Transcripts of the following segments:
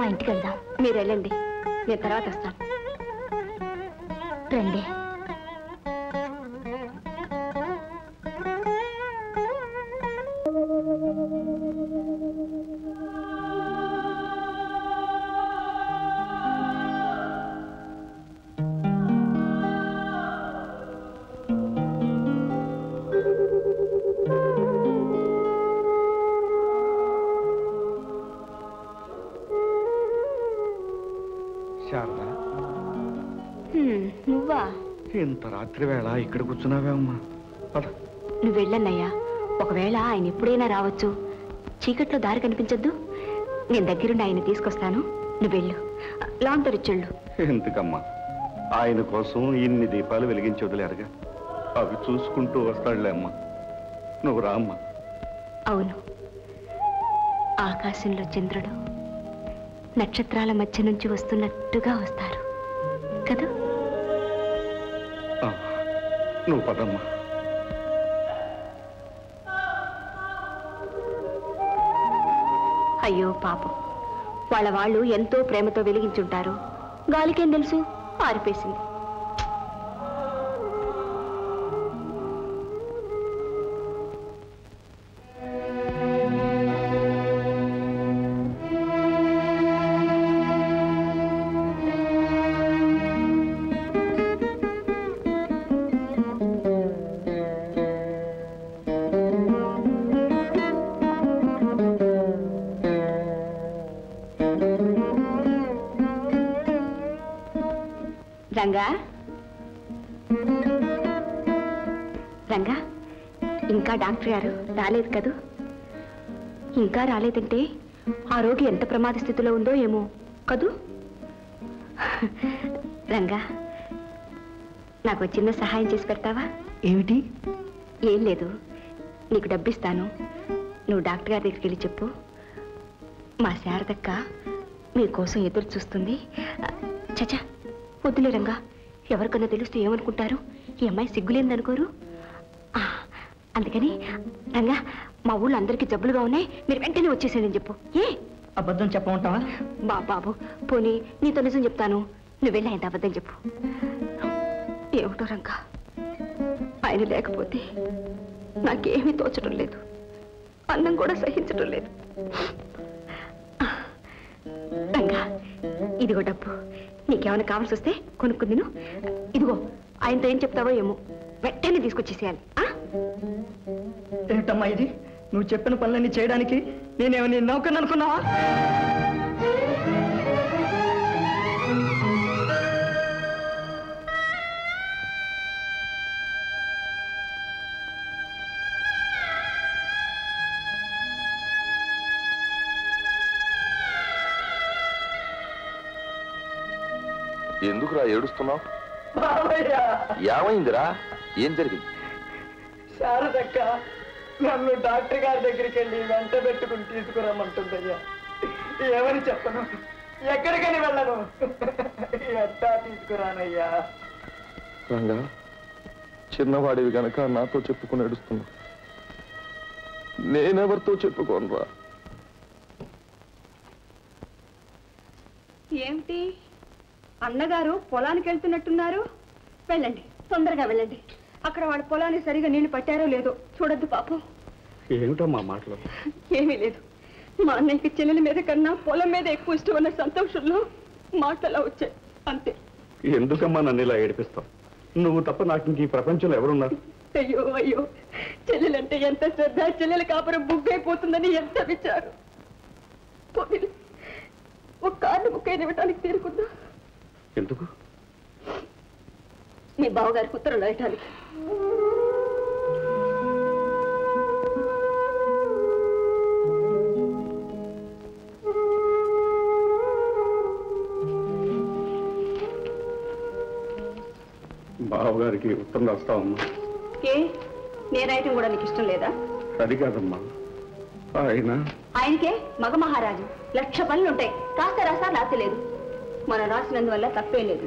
మా ఇంటికి వెళ్దాం మీరు వెళ్ళండి నేను తర్వాత వస్తాను రండి శారద హ్మ్, నువ్వా ఇంత రాత్రి వేళ ఇక్కడ కూర్చున్నావే అమ్మా పద నువ్వు వెళ్ళన్నయ్యా ఒకవేళ ఆయన ఎప్పుడైనా రావచ్చు చీకట్లో దారి కనిపించద్దు నేను దగ్గరుండి ఆయన తీసుకొస్తాను నువ్వు వెళ్ళు లాంగ్ తెరిచెళ్ళు ఎందుకమ్మా ఆయన కోసం ఇన్ని దీపాలు వెలిగించి వదిలేరుగా అవి చూసుకుంటూ వస్తాడులే అమ్మా నువ్వు రా అమ్మా అవును ఆకాశంలో చంద్రుడు నక్షత్రాల మధ్య నుంచి వస్తున్నట్టుగా వస్తారు కదా ఆ, నువ్వు పదమ్మా అయ్యో పాపం వాళ్ళ వాళ్ళు ఎంతో ప్రేమతో వెలిగించుంటారు గాలికేం తెలుసు ఆరిపేసింది రంగా రంగా ఇంకా డాక్టర్ గారు రాలేదు కదూ ఇంకా రాలేదంటే ఆ రోగి ఎంత ప్రమాద స్థితిలో ఉందో ఏమో కదూ రంగా నాకు ఒక చిన్న సహాయం చేసి పెడతావా ఏమిటి ఏం లేదు నీకు డబ్బిస్తాను నువ్వు డాక్టర్ గారి దగ్గరికి వెళ్ళి చెప్పు మా శారదక్క మీకోసం ఎదురు చూస్తుంది చచా వద్దులే రంగా ఎవరికన్నా తెలిస్తే ఏమనుకుంటారు ఈ అమ్మాయి సిగ్గులేందనుకోరు ఆ, అందుకని రంగా మా ఊళ్ళో అందరికీ జబ్బులుగా ఉన్నాయి మీరు వెంటనే వచ్చేసేయని చెప్పు ఏ అబద్ధం చెప్పమంటావా బా బాబు పోనీ నీతో నిజం చెప్తాను నువ్వు వెళ్ళి ఆయన అబద్ధం చెప్పు ఏమిటో రంగా ఆయన లేకపోతే నాకేమీ తోచడం లేదు అన్నం కూడా సహించడం లేదు రంగా ఇదిగో డబ్బు నీకేమైనా కావాల్సి వస్తే కొనుక్కు తిను ఇదిగో ఆయనతో ఏం చెప్తావో ఏమో వెంటనే తీసుకొచ్చేసేయాలి ఆ? ఏమిటమ్మా ఇది నువ్వు చెప్పిన పనులన్నీ చేయడానికి నేనేమని నౌకర్ని అనుకున్నావా ఎందుకురా ఏడుస్తున్నావు బాబయ్య ఏమైందిరా ఏం జరిగింది శారదక్క నన్ను డాక్టర్ గారి దగ్గరికి వెళ్ళి వెంట పెట్టుకుని తీసుకురమ్మంటుందయ్యా ఏమని చెప్పను ఎక్కడికని వెళ్ళను ఎట్టా తీసుకురానయ్యా రంగా చిన్నవాడివి గనక నాతో చెప్పుకుని ఏడుస్తున్నా నేనెవరితో చెప్పుకోనరా ఏమిటి అన్నగారు పొలానికి వెళ్తున్నట్టున్నారు వెళ్ళండి తొందరగా వెళ్ళండి అక్కడ వాళ్ళ పొలానికి సరిగా నీళ్లు పట్టారో లేదో చూడొద్దు పాపం ఏమిటో మా మాటలు ఏమీ లేదు మా అన్నయ్యకి చెల్లెల మీద కన్నా పొలం మీద ఎక్కువ ఇష్టం ఉన్న సంతోషంలో మాటలా వచ్చాయి అంతే ఎందుకమ్మా నన్ను ఇలా ఏడిపిస్తావు నువ్వు తప్ప నాకు ఇంక ఈ ప్రపంచంలో ఎవరున్నారు అయ్యో అయ్యో చెల్లెలంటే ఎంత శ్రద్ధ చెల్లెల కాపురం బుగ్గైపోతుందని ఎంత విచారు పోనీలే, ఒక కార్డు ముక్కైన ఇవ్వటానికి తీరుకుందా ఎందుకు మీ బావగారికి ఉత్తరం రాయటానికి బావగారికి ఉత్తరం రాస్తావమ్మా ఏ నేను రాయటం కూడా నీకు ఇష్టం లేదా అది కాదమ్మా ఆయన ఆయనకే మగ మహారాజు లక్ష పనులు ఉంటాయి కాస్త రాసా రాసి లేదు మనం రాసినందువల్ల తప్పేం లేదు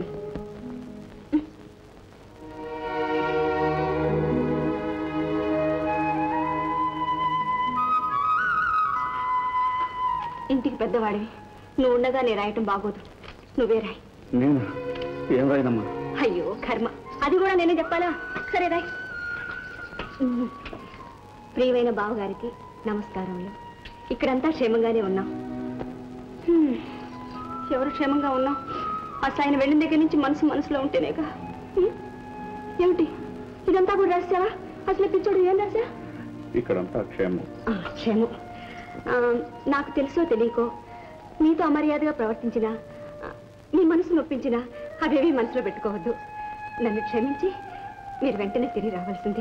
ఇంటికి పెద్దవాడివి నువ్వు ఉండగా నేను రాయటం బాగోదు నువ్వే రాయి నేను ఏం రాయనమ్మా అయ్యో కర్మ అది కూడా నేనే చెప్పాలా సరే రాయ్ ఉమ్. ప్రియమైన బావగారికి నమస్కారములు ఇక్కడంతా క్షేమంగానే ఉన్నాం హ్మ్. ఎవరు క్షేమంగా ఉన్నాం అసలు ఆయన వెళ్ళిన దగ్గర నుంచి మనసు మనసులో ఉంటేనేగా హ్మ్? ఏమిటి ఇదంతా కూడా రాసావా అసలు పిచ్చోడు ఏం రాసా ఇక్కడంతా క్షేమం ఆ, క్షేమం ఆ, నాకు తెలుసో తెలియకో మీతో అమర్యాదగా ప్రవర్తించినా ఆ, మీ మనసు నొప్పించినా అవేవి మనసులో పెట్టుకోవద్దు నన్ను క్షమించి మీరు వెంటనే తిరిగి రావాల్సింది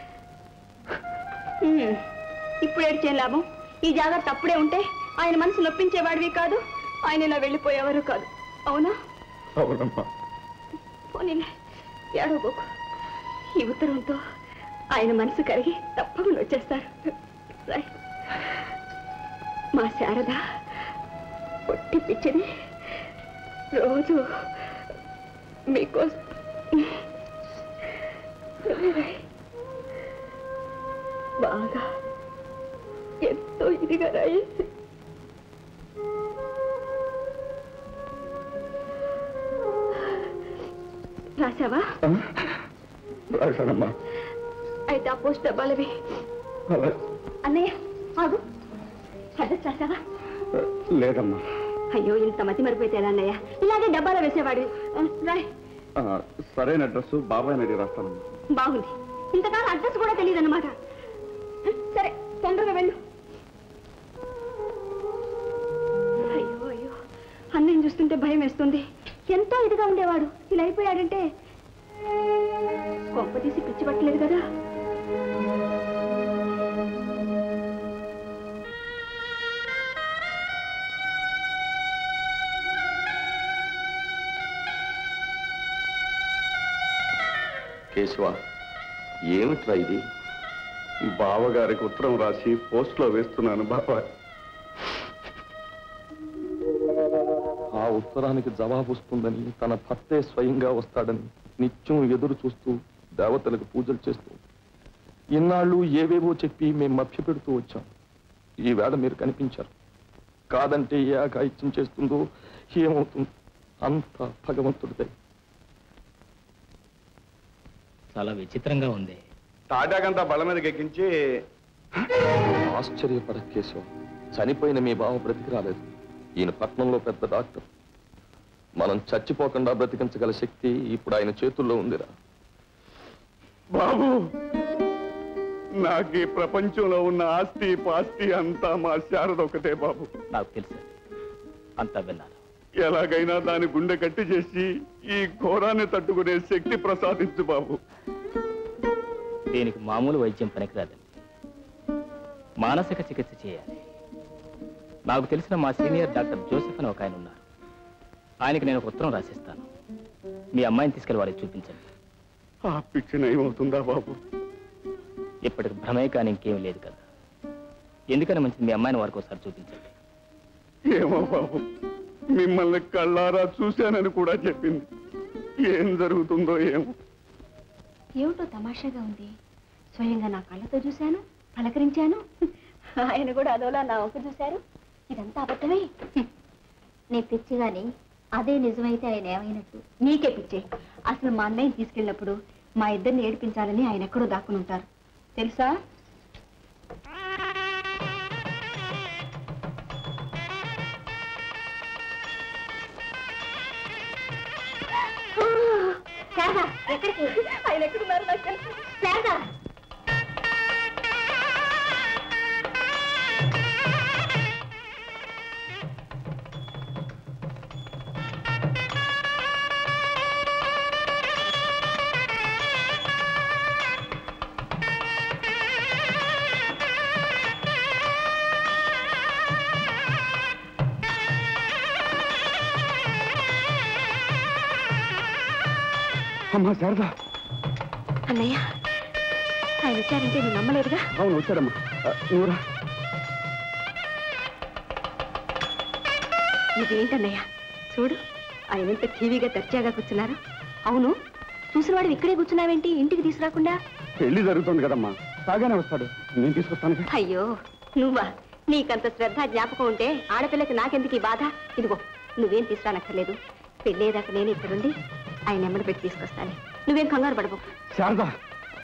ఉమ్, ఇప్పుడు ఏడ్చేం లాభం ఈ జాగ్రత్త అప్పుడే ఉంటే ఆయన మనసు నొప్పించేవాడివి కాదు ఆయన ఇలా వెళ్ళిపోయేవారు కాదు అవునా అవునమ్మా పోనీలే ఏడవబోకు ఈ ఉత్తరంతో ఆయన మనసు కరిగి తప్పకుండా వచ్చేస్తారు రాయ్. మా శారద పొట్టి పిచ్చిది రోజు మీకోసం రాయ్. బాగా ఎంతో ఇదిగా రాయేసి రాసావా రాశానమ్మా అయితే ఆ పోస్ట్ డబ్బాలవి అలా అన్నయ్య ఆగు అడ్రస్ రాసావా లేదమ్మా అయ్యో ఇంత మతి మరిపోతే ఎలా అన్నయ్య ఇలాగే డబ్బాలో వేసేవాడు ఆ, రాయ్ ఆ, సరైన అడ్రస్ బాబాయ్ అడిగి రాస్తానమ్మా బాగుంది ఇంతకాలం అడ్రస్ కూడా తెలియదు అనమాట సరే తొందరగా వెళ్ళు అయ్యో అయ్యో అన్నయ్య చూస్తుంటే భయం వేస్తుంది ఎంతో ఇదిగా ఉండేవాడు ఇలా అయిపోయాడంటే కొంప తీసి పిచ్చి పట్టలేదు కదా కేశవ ఏమిట్రా ఇది బావగారికి ఉత్తరం రాసి పోస్ట్లో వేస్తున్నాను బాబాయ్ ఆ ఉత్తరానికి జవాబు వస్తుందని తన భర్తే స్వయంగా వస్తాడని నిత్యం ఎదురు చూస్తూ దేవతలకు పూజలు చేస్తూ ఇన్నాళ్ళు ఏవేవో చెప్పి మేము మభ్యపెడుతూ వచ్చాం ఈవేళ మీరు కనిపించారు కాదంటే ఏ ఆకాయిత్యం చేస్తుందో ఏమవుతుందో అంత భగవంతుడిదే చాలా విచిత్రంగా ఉంది తాటాకంతా బల మీదకి ఎక్కించి ఆశ్చర్యపడ కేశవ చనిపోయిన మీ బావ బ్రతికి రాలేదు ఈయన పట్నంలో పెద్ద డాక్టర్ మనం చచ్చిపోకుండా బ్రతికించగల శక్తి ఇప్పుడు ఆయన చేతుల్లో ఉందిరా బాబు నాకు ఈ ప్రపంచంలో ఉన్న ఆస్తి పాస్తి అంతా మా శారద ఒకటే బాబు నాకు తెలుసు అంతా విన్నాను ఎలాగైనా దాని గుండె కట్టి చేసి ఈ ఘోరాన్ని తట్టుకునే శక్తి ప్రసాదించు బాబు దీనికి మామూలు వైద్యం పనికిరాదండి మానసిక చికిత్స చేయాలి నాకు తెలిసిన మా సీనియర్ డాక్టర్ జోసెఫ్ అని ఒక ఆయన ఉన్నారు ఆయనకి నేను ఒక ఉత్తరం రాసిస్తాను మీ అమ్మాయిని తీసుకెళ్ళి వారికి చూపించండి ఆ పిచ్చి నయమవుతుందా బాబు ఇప్పటికి భ్రమే కానీ ఇంకేం లేదు కదా ఎందుకని మంచిది మీ అమ్మాయిని వారికి ఒకసారి చూపించండి ఏమో బాబు మిమ్మల్ని కళ్ళారా చూశానని కూడా చెప్పింది ఏం జరుగుతుందో ఏమో ఏమిటో తమాషాగా ఉంది స్వయంగా నా కళ్ళతో చూశాను పలకరించాను ఆయన కూడా అదోలా నా వంక చూశారు ఇదంతా అబద్ధమే నీ పిచ్చి గాని అదే నిజమైతే ఆయన ఏమైనట్టు నీకే పిచ్చే అసలు మా అన్నయ్యని తీసుకెళ్ళినప్పుడు మా ఇద్దరిని ఏడిపించాలని ఆయన ఎక్కడో దాక్కుని ఉంటారు తెలుసా ఎక్కడికి ఆయన ఎక్కడున్నారు నాకు తెలుసు శారదా అమ్మా శారదా అన్నయ్య ఆయన వచ్చారంటే నువ్వు నమ్మలేదుగా అవును వచ్చాడమ్మా ఆ, నువ్వురా ఇదేంటన్నయ్య చూడు ఆయన ఎంత టీవీగా దర్జాగా కూర్చున్నారు అవును చూసిన వాడు ఇక్కడే కూర్చున్నావేంటి ఇంటికి తీసుకురాకుండా పెళ్లి జరుగుతుంది కదమ్మా బాగానే వస్తాడు నేను తీసుకొస్తాను అయ్యో నువ్వా నీకంత శ్రద్ధ జ్ఞాపకం ఉంటే ఆడపిల్లకి నాకెందుకు ఈ బాధ ఇదిగో నువ్వేం తీసుకురానక్కర్లేదు పెళ్ళేదాకా నేను ఇక్కడుండి ఆయన నెమ్మడి పెట్టి తీసుకొస్తాను నువ్వేం కంగారు పడబో శారదా